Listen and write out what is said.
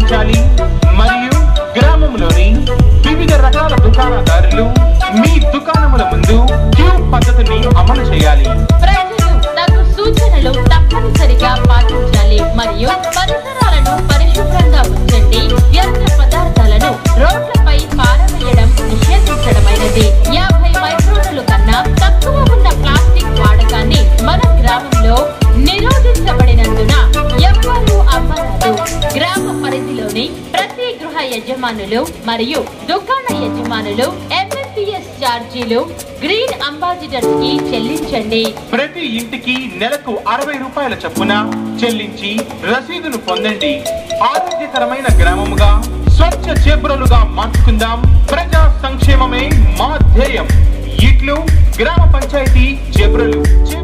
పాటించాలి మరియు గ్రామంలోని వివిధ రకాల దుకాణదారులు మీ దుకాణముల ముందు క్యూ పద్ధతిని అమలు చేయాలి ప్రజలు తగు సూచనలు తప్పనిసరిగా పాటించాలి మరియు పరిసరాలను పరిశుభ్రంగా ఉంచండి వ్యర్థ పదార్థాలను రోడ్లపై పారవేయడం నిషేధించడమైనది యాభై మైక్రోన్ల కన్నా తక్కువ ఉన్న ప్లాస్టిక్ వాడకాన్ని మన గ్రామంలో నిరోధించబడినందున ఎవ్వరూ అమ్మరాదు గ్రామ పరిధిలోని ప్రతి గృహ యజమానులు మరియు దుకాణ యజమానులు ఎంఎంపీఎస్ ఛార్జీలు గ్రీన్ అంబాసిడర్స్ కి చెల్లించండి ప్రతి ఇంటికి నెలకు అరవై రూపాయల చొప్పున చెల్లించి రసీదును పొందండి ఆరోగ్యకరమైన గ్రామముగా స్వచ్ఛ చేబ్రలుగా మార్చుకుందాం ప్రజా సంక్షేమమే మా ధ్యేయం ఇట్లు గ్రామ పంచాయతీ చేబ్రలు